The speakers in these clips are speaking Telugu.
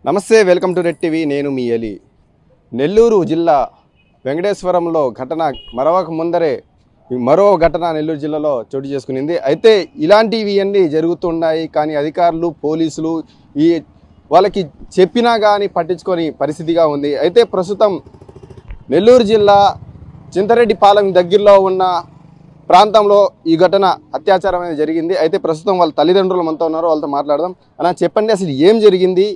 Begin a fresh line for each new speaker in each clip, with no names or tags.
నమస్తే వెల్కమ్ టు రెడ్ టీవీ నేను మీ అలీ నెల్లూరు జిల్లా వెంకటేశ్వరంలో ఘటన మరొక ముందరే ఈ మరో ఘటన నెల్లూరు జిల్లాలో చోటు చేసుకునింది అయితే ఇలాంటివి అన్నీ జరుగుతున్నాయి కానీ అధికారులు పోలీసులు ఈ వాళ్ళకి చెప్పినా కానీ పట్టించుకొని పరిస్థితిగా ఉంది అయితే ప్రస్తుతం నెల్లూరు జిల్లా చింతరెడ్డిపాలెం దగ్గరలో ఉన్న ప్రాంతంలో ఈ ఘటన అత్యాచారం అనేది జరిగింది అయితే ప్రస్తుతం వాళ్ళ తల్లిదండ్రులు మనతో ఉన్నారు వాళ్ళతో మాట్లాడదాం అలా చెప్పండి అసలు ఏం జరిగింది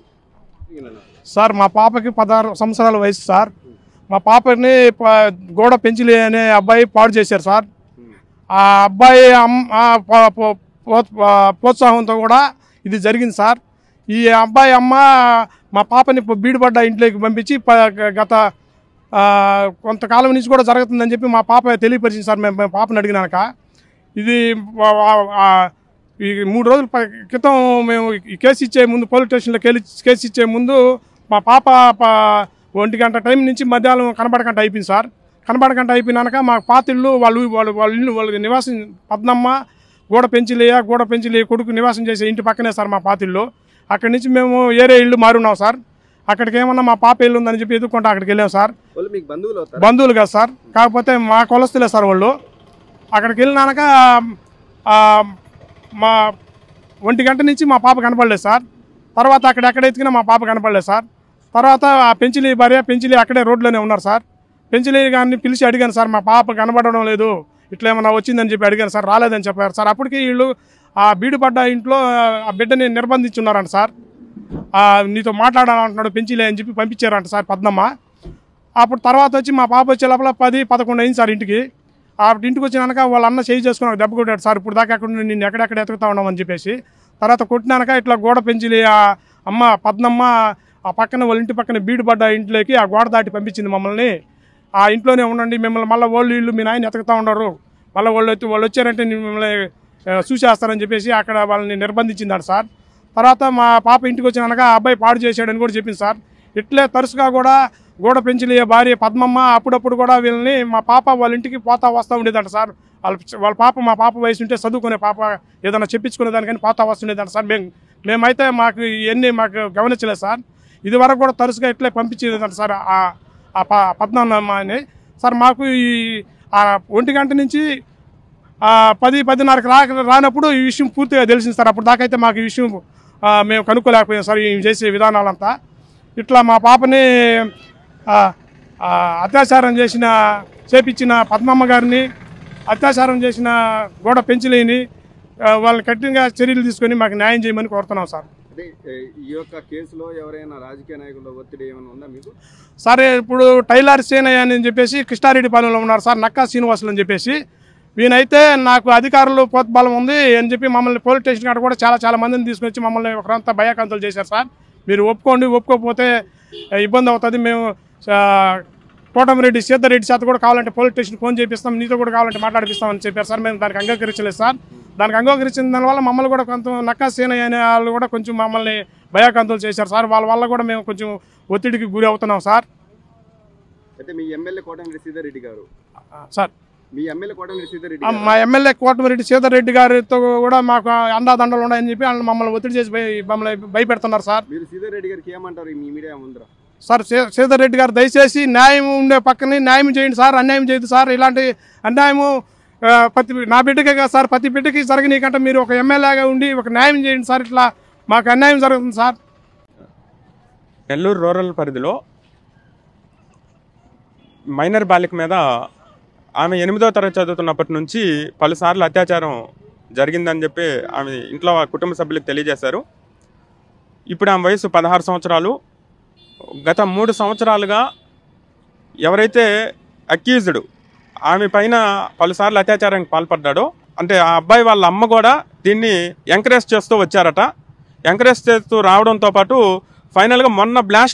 సార్ మా పాపకి పదహారు సంవత్సరాల వయసు సార్ మా పాపని ప- గోడ పెంచిలి అనే అబ్బాయి పాడు చేశారు సార్ ఆ అబ్బాయి అమ్- ఆ ప- ప- పో- ప- ప్రోత్సాహంతో కూడా ఇది జరిగింది సార్ ఈ అబ్బాయి అమ్మ మా పాపని ప- బీడుపడ్డ ఇంట్లోకి పంపించి ప- గత ఆ, కొంతకాలం నుంచి కూడా జరుగుతుందని చెప్పి మా పాప తెలియపరిచింది సార్ మేము మేము పాపని అడిగినాక ఇది వా- వా- ఆ, ఈ మూడు రోజుల ప- క్రితం మేము ఈ కేసు ఇచ్చే ముందు పోలీస్ స్టేషన్లో కేలి కేసు ఇచ్చే ముందు మా పాప ప- ఒంటి గంట టైం నుంచి మధ్యాహ్నం కనబడకంట అయిపోయింది సార్ కనబడకంట అయిపోయినాక మా పాత ఇల్లు వాళ్ళు వాళ్ళు వాళ్ళ ఇల్లు వాళ్ళ నివాసం పద్మమ్మ గోడ పెంచిలేయ గోడ పెంచిలే కొడుకు నివాసం చేసే ఇంటి పక్కనే సార్ మా పాత ఇల్లు అక్కడి నుంచి మేము ఏరే ఇల్లు మారున్నాం సార్ అక్కడికి ఏమన్నా మా పాప ఇల్లు ఉందని చెప్పి ఎదుర్కొంటే అక్కడికి వెళ్ళాం సార్
వాళ్ళు మీకు బంధువులు అవుతారు
బంధువులు కాదు సార్ కాకపోతే మా కొలస్తులే సార్ వాళ్ళు అక్కడికి వెళ్ళినాక ఆ, మా ఒంటి గంట నుంచి మా పాప కనపడలేదు సార్ తర్వాత అక్కడ ఎక్కడ ఎత్తుకినా మా పాప కనపడలేదు సార్ తర్వాత ఆ పెంచిలి భార్య పెంచిలి అక్కడే రోడ్లోనే ఉన్నారు సార్ పెంచిలి గారిని పిలిచి అడిగాను సార్ మా పాప కనబడడం లేదు ఇట్లా ఏమన్నా వచ్చిందని చెప్పి అడిగాను సార్ రాలేదని చెప్పారు సార్ అప్పటికి వీళ్ళు ఆ బీడుపడ్డ ఇంట్లో ఆ బిడ్డని నిర్బంధించున్నారంట సార్ ఆ, నీతో మాట్లాడాలంటున్నాడు పెంచిలే అని చెప్పి పంపించారంట సార్ పద్మమ్మ అప్పుడు తర్వాత వచ్చి మా పాప వచ్చే లోపల పది పదకొండు అయింది సార్ ఇంటికి ఆ ఇంటికి వచ్చినాక వాళ్ళ అన్న చేయి చేసుకుని ఒక దెబ్బ కొట్టాడు సార్ ఇప్పుడు దాకా అక్కడ నిన్ను ఎక్కడెక్కడ ఎతుకుతా ఉన్నామని చెప్పేసి తర్వాత కొట్టినాక ఇట్లా గోడ పెంచిలి ఆ అమ్మ పద్మమ్మ ఆ పక్కన వాళ్ళ ఇంటి పక్కన బీడు పడ్డ ఇంట్లోకి ఆ గోడ దాటి పంపించింది మమ్మల్ని ఆ ఇంట్లోనే ఉండండి మిమ్మల్ని మళ్ళీ వాళ్ళు ఇల్లు మీ నాయన ఎతుకుతా ఉన్నారు మళ్ళీ వాళ్ళు వచ్చి వాళ్ళు వచ్చారంటే మిమ్మల్ని ఆ, చూసేస్తారని చెప్పేసి అక్కడ వాళ్ళని నిర్బంధించిందాడు సార్ తర్వాత మా పాప ఇంటికి వచ్చినాక ఆ అబ్బాయి పాడు చేశాడని కూడా చెప్పింది సార్ ఇట్లే తరచుగా కూడా గోడ పెంచిలి భార్య పద్మమ్మ అప్పుడప్పుడు కూడా వీళ్ళని మా పాప వాళ్ళ ఇంటికి పోతా వస్తూ ఉండేదంట సార్ వాళ్ళ వాళ్ళ పాప మా పాప వయసు ఉంటే చదువుకునే పాప ఏదైనా చెప్పించుకునే దానికని పోతా వస్తుండేదంట సార్ మేము మేమైతే మాకు ఇవన్నీ మాకు గమనించలేదు సార్ ఇది వరకు కూడా తరచుగా ఇట్లే పంపించేదంట సార్ ఆ ఆ ప పద్మమ్మ అని సార్ మాకు ఈ ఆ ఒంటి గంట నుంచి ఆ, పది పదిన్నరకు రా రానప్పుడు ఈ విషయం పూర్తిగా తెలిసింది సార్ అప్పుడు దాకైతే మాకు ఈ విషయం ఆ, మేము కనుక్కోలేకపోయాం సార్ ఈ చేసే విధానాలంతా ఇట్లా మా పాపని ఆ, ఆ, అత్యాచారం చేసిన చేపించిన పద్మమ్మ గారిని అత్యాచారం చేసిన గోడ పెంచలేని ఆ, వాళ్ళని కఠినంగా చర్యలు తీసుకొని మాకు న్యాయం చేయమని కోరుతున్నాం సార్
అంటే ఏ, ఈ యొక్క కేసులో ఎవరైనా రాజకీయ నాయకుల ఒత్తిడి ఏమైనా ఉందా మీకు
సరే ఇప్పుడు టైలర్ సేనయ్య అని చెప్పేసి కృష్ణారెడ్డి పాలెంలో ఉన్నారు సార్ నక్కా శ్రీనివాసులు అని చెప్పేసి వీనైతే నాకు అధికారులు పోతబలం ఉంది అని చెప్పి మమ్మల్ని పోలీస్ స్టేషన్ కాడ కూడా చాలా చాలా మందిని తీసుకొచ్చి మమ్మల్ని ఒకరంతా భయకంతులు చేశారు సార్ మీరు ఒప్పుకోండి ఒప్పుకోకపోతే ఆ, ఇబ్బంది అవుతుంది మేము ఆ, కోటమిరెడ్డి సీతారెడ్డి చేత కూడా కావాలంటే పోలీస్ స్టేషన్ ఫోన్ చేపిస్తాం నీతో కూడా కావాలంటే మాట్లాడిపిస్తామని చెప్పారు సార్ మేము దానికి అంగీకరించలేదు సార్ దానికి అంగీకరించిన దానివల్ల మమ్మల్ని కూడా కొంత నక్కా సేనయ్య అనే వాళ్ళు కూడా కొంచెం మమ్మల్ని భయకంతులు చేశారు సార్ వాళ్ళ వల్ల కూడా మేము కొంచెం ఒత్తిడికి గురి అవుతున్నాం సార్
అయితే మీ ఎమ్మెల్యే కోటమిరెడ్డి సీతారెడ్డి గారు
ఆ, సార్
మీ ఎమ్మెల్యే కోటమిరెడ్డి సీతారెడ్డి
ఆ, మా ఎమ్మెల్యే కోటమిరెడ్డి సీతారెడ్డి గారితో కూడా మాకు అండాదండలు ఉన్నాయని చెప్పి వాళ్ళు మమ్మల్ని ఒత్తిడి చేసి భయ- మమ్మల్ని భయపెడుతున్నారు సార్
మీరు సీతారెడ్డి గారికి ఏమంటారు మీ మీడియా ముందర
సార్ సీ- సీతారెడ్డి గారు దయచేసి న్యాయం ఉండే పక్కనే న్యాయం చేయండి సార్ అన్యాయం చేయదు సార్ ఇలాంటి అన్యాయము ఆ, ప్రతి నా బిడ్డకే కాదు సార్ ప్రతి బిడ్డకి జరగనీకంటే మీరు ఒక ఎమ్మెల్యేగా ఉండి ఒక న్యాయం చేయండి సార్ ఇట్లా మాకు అన్యాయం జరుగుతుంది సార్
నెల్లూరు రూరల్ పరిధిలో మైనర్ బాలిక మీద ఆమె ఎనిమిదో తరగతి చదువుతున్నప్పటి నుంచి పలుసార్లు అత్యాచారం జరిగిందని చెప్పి ఆమె ఇంట్లో కుటుంబ సభ్యులకు తెలియజేశారు ఇప్పుడు ఆమె వయసు పదహారు సంవత్సరాలు గత మూడు సంవత్సరాలుగా ఎవరైతే అక్యూజ్డ్ ఆమె పైన పలుసార్లు అత్యాచారానికి పాల్పడ్డాడో అంటే ఆ అబ్బాయి వాళ్ళ అమ్మ కూడా దీన్ని ఎంకరేజ్ చేస్తూ వచ్చారట ఎంకరేజ్ చేస్తూ రావడంతో పాటు ఫైనల్గా మొన్న బ్లాస్ట్